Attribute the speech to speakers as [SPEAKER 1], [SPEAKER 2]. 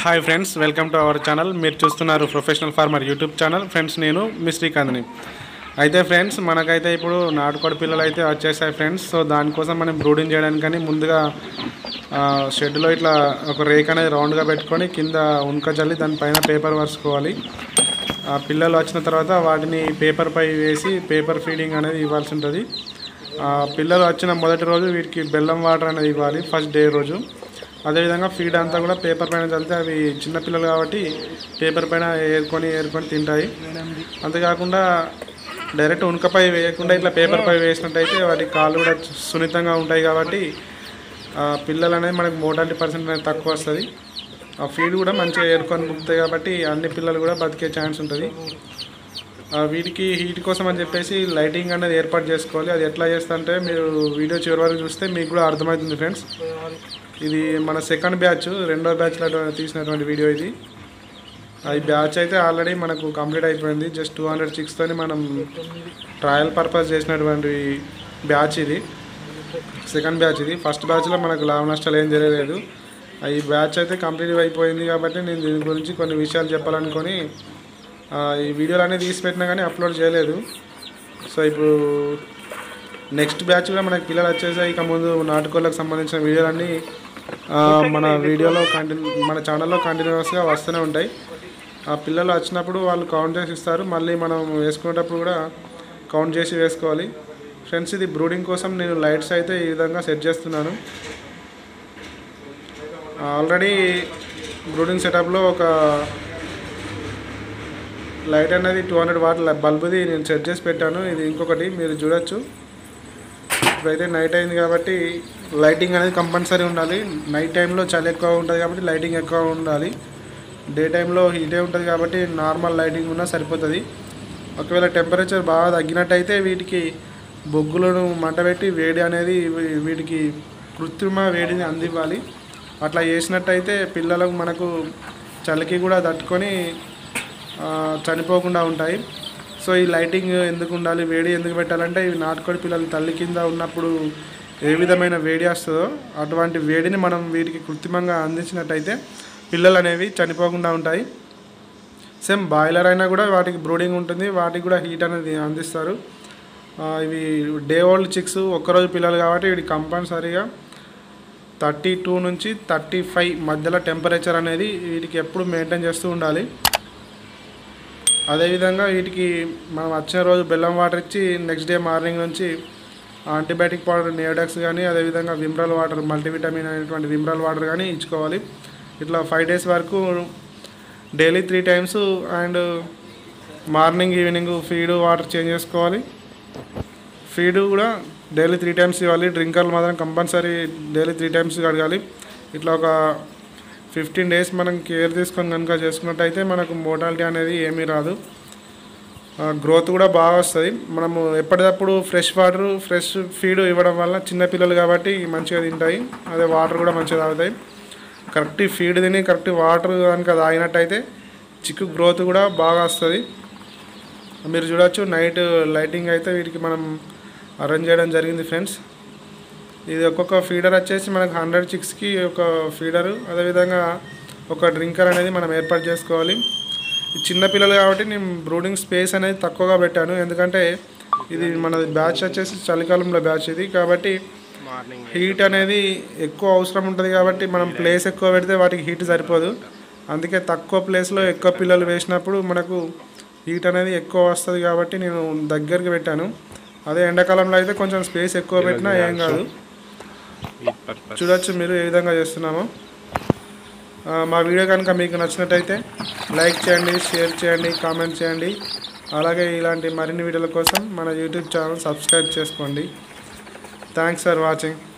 [SPEAKER 1] hi friends welcome to our channel మీరు చూస్తున్నారు professional farmer YouTube channel friends నేను మీ శ్రీకాంత్ని అయితే ఫ్రెండ్స్ మనకైతే ఇప్పుడు నాటుకోడి పిల్లలు అయితే వచ్చేసాయి ఫ్రెండ్స్ సో దానికోసం మనం బ్రూడింగ్ చేయడానికని ముందుగా ఆ, షెడ్లో ఇట్లా ఒక రేక్ అనేది రౌండ్గా పెట్టుకొని కింద ఉనక జల్లి దానిపైన పేపర్ వరుసుకోవాలి ఆ పిల్లలు వచ్చిన తర్వాత వాటిని పేపర్ పై వేసి పేపర్ ఫీడింగ్ అనేది ఇవ్వాల్సి ఉంటుంది ఆ పిల్లలు వచ్చిన మొదటి రోజు వీటికి బెల్లం వాటర్ అనేది ఇవ్వాలి ఫస్ట్ డే రోజు అదేవిధంగా ఫీడ్ అంతా కూడా పేపర్ పైన చల్లితే అవి చిన్న పిల్లలు కాబట్టి పేపర్ పైన ఏరుకొని ఏరుకొని తింటాయి అంతేకాకుండా డైరెక్ట్ ఉనకపై వేయకుండా ఇట్లా పేపర్ పై వేసినట్టయితే వాటి కాళ్ళు కూడా సున్నితంగా ఉంటాయి కాబట్టి ఆ పిల్లలు అనేది మనకి మోటాలిటీ పర్సెంట్ అనేది తక్కువ వస్తుంది ఆ ఫీడ్ కూడా మంచిగా ఏరుకొని పుక్కుతాయి కాబట్టి అన్ని పిల్లలు కూడా బతికే ఛాన్స్ ఉంటుంది ఆ వీటికి హీట్ కోసం అని చెప్పేసి లైటింగ్ అనేది ఏర్పాటు చేసుకోవాలి అది ఎట్లా చేస్తా అంటే మీరు వీడియో చివరి వరకు చూస్తే మీకు కూడా అర్థమవుతుంది ఫ్రెండ్స్ ఇది మన సెకండ్ బ్యాచ్ రెండో బ్యాచ్లో తీసినటువంటి వీడియో ఇది ఈ బ్యాచ్ అయితే ఆల్రెడీ మనకు కంప్లీట్ అయిపోయింది జస్ట్ టూ హండ్రెడ్ సిక్స్తోని మనం ట్రయల్ పర్పస్ చేసినటువంటి బ్యాచ్ ఇది సెకండ్ బ్యాచ్ ఇది ఫస్ట్ బ్యాచ్లో మనకు లాభ నష్టాలు ఏం జరగలేదు ఆ ఈ బ్యాచ్ అయితే కంప్లీట్ అయిపోయింది కాబట్టి నేను దీని గురించి కొన్ని విషయాలు చెప్పాలనుకొని ఆ, ఈ వీడియోలు అనేది తీసి పెట్టినా కానీ అప్లోడ్ చేయలేదు సో ఇప్పుడు నెక్స్ట్ బ్యాచ్ కూడా మనకి పిల్లలు వచ్చేసాయి ఇక ముందు నాటుకోళ్ళకి సంబంధించిన వీడియోలన్నీ ఆ, మన వీడియోలో కంటిన్యూ మన ఛానల్లో కంటిన్యూస్గా వస్తూనే ఉంటాయి ఆ పిల్లలు వచ్చినప్పుడు వాళ్ళు కౌంట్ చేసి ఇస్తారు మళ్ళీ మనం వేసుకునేటప్పుడు కూడా కౌంట్ చేసి వేసుకోవాలి ఫ్రెండ్స్ ఇది బ్రూడింగ్ కోసం నేను లైట్స్ అయితే ఈ విధంగా సెట్ చేస్తున్నాను ఆల్రెడీ బ్రూడింగ్ సెటప్లో ఒక లైట్ అనేది టూ హండ్రెడ్ వాట్ బల్బుది నేను సెట్ చేసి పెట్టాను ఇది ఇంకొకటి మీరు చూడొచ్చు ఇప్పుడైతే నైట్ అయింది కాబట్టి లైటింగ్ అనేది కంపల్సరీ ఉండాలి నైట్ టైంలో చలి ఎక్కువ ఉంటుంది కాబట్టి లైటింగ్ ఎక్కువ ఉండాలి డే టైంలో హీటే ఉంటుంది కాబట్టి నార్మల్ లైటింగ్ ఉన్నా సరిపోతుంది ఒకవేళ టెంపరేచర్ బాగా తగ్గినట్టయితే వీటికి బొగ్గులను మంట పెట్టి వేడి అనేది వీ- వీటికి కృత్రిమ వేడిని అందివ్వాలి అట్లా చేసినట్టయితే పిల్లలకు మనకు చలికి కూడా తట్టుకొని ఆ, చనిపోకుండా ఉంటాయి సో ఈ లైటింగ్ ఎందుకు ఉండాలి వేడి ఎందుకు పెట్టాలంటే ఇవి నాటుకోడి పిల్లలు తల్లి కింద ఉన్నప్పుడు ఏ విధమైన వేడి వస్తుందో అటువంటి వేడిని మనం వీటికి కృత్రిమంగా అందించినట్టయితే పిల్లలు అనేవి చనిపోకుండా ఉంటాయి సేమ్ బాయిలర్ అయినా కూడా వాటికి బ్రూడింగ్ ఉంటుంది వాటికి కూడా హీట్ అనేది అందిస్తారు ఆ, ఇవి డే ఓల్డ్ చిక్స్ ఒక్కరోజు పిల్లలు కాబట్టి వీటి కంపల్సరీగా థర్టీ టూ నుంచి థర్టీ ఫైవ్ మధ్యలో టెంపరేచర్ అనేది వీటికి ఎప్పుడు మెయింటైన్ చేస్తూ ఉండాలి అదేవిధంగా వీటికి మనం వచ్చిన రోజు బెల్లం వాటర్ ఇచ్చి నెక్స్ట్ డే మార్నింగ్ నుంచి యాంటీబయాటిక్ పౌడర్ నియోడాక్స్ కానీ అదేవిధంగా విమ్రల్ వాటర్ మల్టీవిటమిన్ అయినటువంటి విమ్రల్ వాటర్ కానీ ఇచ్చుకోవాలి ఇట్లా ఫైవ్ డేస్ వరకు daily three times and morning evening feed water change చేసుకోవాలి ఫీడ్ కూడా డైలీ త్రీ టైమ్స్ ఇవ్వాలి డ్రింకర్లు మాత్రం కంపల్సరీ డైలీ త్రీ టైమ్స్ కడగాలి ఇట్లా ఒక ఫిఫ్టీన్ డేస్ మనం కేర్ తీసుకొని కనుక చేసుకున్నట్టయితే మనకు మోటాలిటీ అనేది ఏమీ రాదు గ్రోత్ కూడా బాగా వస్తుంది మనము ఎప్పటికప్పుడు ఫ్రెష్ వాటర్ ఫ్రెష్ ఫీడ్ ఇవ్వడం వల్ల చిన్న పిల్లలు కాబట్టి మంచిగా తింటాయి అదే వాటర్ కూడా మంచిగా తాగుతాయి కరెక్ట్ ఫీడ్ తిని కరెక్ట్ వాటర్ కనుక తాగినట్టయితే చిక్కు గ్రోత్ కూడా బాగా వస్తుంది మీరు చూడొచ్చు నైట్ లైటింగ్ అయితే వీటికి మనం అరేంజ్ చేయడం జరిగింది ఫ్రెండ్స్ ఇది ఒక్కొక్క ఫీడర్ వచ్చేసి మనకు హండ్రెడ్ చిక్స్కి ఒక ఫీడరు అదేవిధంగా ఒక డ్రింకర్ అనేది మనం ఏర్పాటు చేసుకోవాలి ఈ చిన్న పిల్లలు కాబట్టి నేను బ్రూడింగ్ స్పేస్ అనేది తక్కువగా పెట్టాను ఎందుకంటే ఇది మన బ్యాచ్ వచ్చేసి చలికాలంలో బ్యాచ్ ఇది కాబట్టి హీట్ అనేది ఎక్కువ అవసరం ఉంటుంది కాబట్టి మనం ప్లేస్ ఎక్కువ పెడితే వాటికి హీట్ సరిపోదు అందుకే తక్కువ ప్లేస్లో ఎక్కువ పిల్లలు వేసినప్పుడు మనకు హీట్ అనేది ఎక్కువ వస్తుంది కాబట్టి నేను దగ్గరికి పెట్టాను అదే ఎండాకాలంలో అయితే కొంచెం స్పేస్ ఎక్కువ పెట్టినా ఏం కాదు చూడొచ్చు మీరు ఏ విధంగా చేస్తున్నామో ఆ, మా వీడియో కనుక మీకు నచ్చినట్టయితే లైక్ చేయండి షేర్ చేయండి కామెంట్ చేయండి అలాగే ఇలాంటి మరిన్ని వీడియోల కోసం మన యూట్యూబ్ ఛానల్ సబ్స్క్రైబ్ చేసుకోండి థ్యాంక్స్ ఫర్ వాచింగ్